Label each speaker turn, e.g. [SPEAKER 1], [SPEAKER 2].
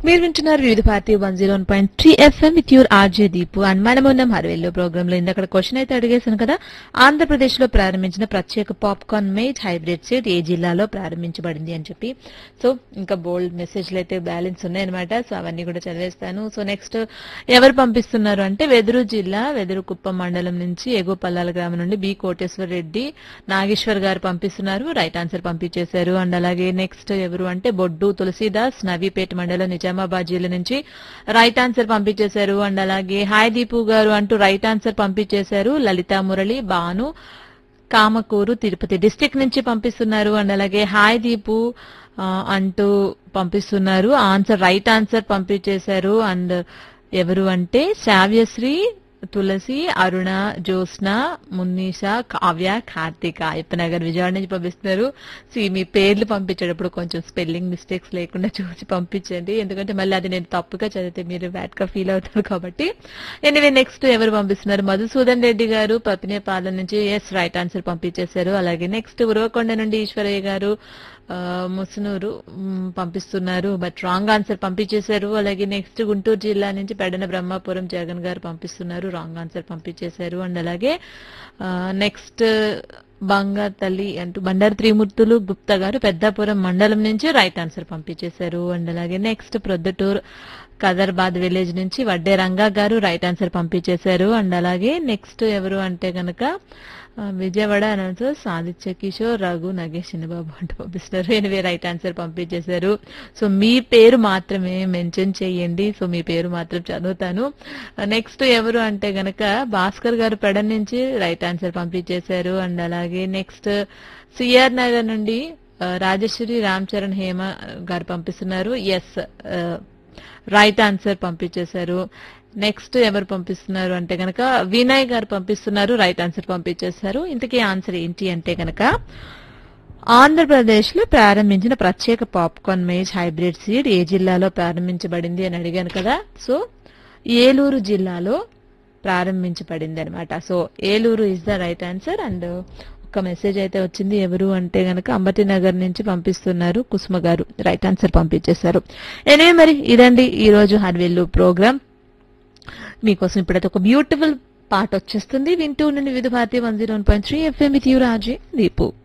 [SPEAKER 1] మీరు వింటున్నారు Vividh Bharati one zero point three F M with your R J Deepu and మనం ఉన్నాం హర్వేల్లో ప్రోగ్రామ్ లో ఇందాక క్వశ్చన్ అయితే అడిగేశాను కదా ఆంధ్రప్రదేశ్ లో ప్రారంభించిన ప్రత్యేక పాప్కార్న్ మేజ్ హైబ్రిడ్ సీడ్ ఏ జిల్లాలో ప్రారంభించబడింది అని చెప్పి సో ఇంకా బోల్డ్ మెసేజ్లు అయితే బ్యాలెన్స్ ఉన్నాయన్నమాట సో అవన్నీ కూడా చదివేస్తాను సో నెక్స్ట్ ఎవరు పంపిస్తున్నారు అంటే వెదురు జిల్లా వెదురు కుప్పం మండలం నుంచి ఎగువ పల్లాల గ్రామం నుండి బి కోటేశ్వర రెడ్డి నాగేశ్వర్ గారు పంపిస్తున్నారు రైట్ ఆన్సర్ పంపించేశారు అండ్ అలాగే నెక్స్ట్ ఎవరు అంటే బొడ్డు తులసీదాస్ నవీపేట మండలం నిజామాబాద్ జిల్లా నుంచి రైట్ ఆన్సర్ పంపించేశారు అండ్ అలాగే హాయ్ దీపు గారు అంటూ రైట్ ఆన్సర్ పంపించేశారు లలితా మురళి బాను కామకూరు తిరుపతి డిస్టిక్ నుంచి పంపిస్తున్నారు అండ్ అలాగే హాయ్ దీపు ఆ, అంటూ పంపిస్తున్నారు ఆన్సర్ రైట్ ఆన్సర్ పంపించేశారు అండ్ ఎవరు అంటే శావ్యశ్రీ తులసి అరుణ జ్యోత్స్న మున్నీష కావ్య కార్తిక అయ్యప్పనగర్ విజయవాడ నుంచి పంపిస్తున్నారు సి మీ పేర్లు పంపించేటప్పుడు కొంచెం స్పెల్లింగ్ మిస్టేక్స్ లేకుండా చూసి పంపించండి ఎందుకంటే మళ్ళీ అది నేను తప్పుగా చదివితే మీరు బ్యాడ్ గా ఫీల్ అవుతారు కాబట్టి ఎనివే నెక్స్ట్ ఎవరు పంపిస్తున్నారు మధుసూదన్ రెడ్డి గారు పత్నిపాలెం నుంచి ఎస్ రైట్ ఆన్సర్ పంపించేశారు అలాగే నెక్స్ట్ ఉరవకొండ నుండి ఈశ్వరయ్య గారు ఆ, ముసునూరు మ్, పంపిస్తున్నారు బట్ రాంగ్ ఆన్సర్ పంపించేశారు అలాగే నెక్స్ట్ గుంటూరు జిల్లా నుంచి పెడన బ్రహ్మాపురం జగన్ గారు పంపిస్తున్నారు రాంగ్ ఆన్సర్ పంపించేశారు అండ్ అలాగే నెక్స్ట్ బంగారు తల్లి అంటూ బండారు త్రిమూర్తులు గుప్తా గారు పెద్దాపురం మండలం నుంచి రైట్ ఆన్సర్ పంపించేశారు అండ్ అలాగే నెక్స్ట్ ప్రొద్దుటూరు కదర్బాద్ విలేజ్ నుంచి వడ్డే రంగా గారు రైట్ ఆన్సర్ పంపించేశారు అండ్ అలాగే నెక్స్ట్ ఎవరు అంటే గనక ఆ, విజయవాడ అనౌన్సర్ సాదిత్య కిషోర్ రఘు నగేష్ చిన్నబాబు అంటూ పంపిస్తున్నారు ఎనివే రైట్ ఆన్సర్ పంపించేశారు సో మీ పేరు మాత్రమే మెన్షన్ చేయండి సో మీ పేరు మాత్రం చదువుతాను నెక్స్ట్ ఎవరు అంటే గనక భాస్కర్ గారు పెడ నుంచి రైట్ ఆన్సర్ పంపించేశారు అండ్ అలాగే నెక్స్ట్ సిఆర్ నగర్ నుండి ఆ, రాజశ్రీ రామ్ చరణ్ హేమ గారు పంపిస్తున్నారు ఎస్ రైట్ ఆన్సర్ పంపించేశారు నెక్స్ట్ ఎవరు పంపిస్తున్నారు అంటే గనక వినయ్ గారు పంపిస్తున్నారు రైట్ ఆన్సర్ పంపించేశారు ఇంతకీ ఆన్సర్ ఏంటి అంటే గనక ఆంధ్రప్రదేశ్ లో ప్రారంభించిన ప్రత్యేక పాప్కార్న్ మేజ్ హైబ్రిడ్ సీడ్ ఏ జిల్లాలో ప్రారంభించబడింది అని అడిగాను కదా సో ఏలూరు జిల్లాలో ప్రారంభించబడింది అనమాట so Eluru is the right answer and ఒక మెసేజ్ అయితే వచ్చింది ఎవరు అంటే గనక అంబటి నగర్ నుంచి పంపిస్తున్నారు కుసుమ గారు రైట్ ఆన్సర్ పంపించేశారు ఎనివే మరి ఇదండి ఈ రోజు హర్వెల్లు ప్రోగ్రామ్ మీకోసం ఇప్పుడైతే ఒక బ్యూటిఫుల్ పాట వచ్చేస్తుంది వింటూ ఉండండి Vividh Bharati one zero point three F M with you R J Deepu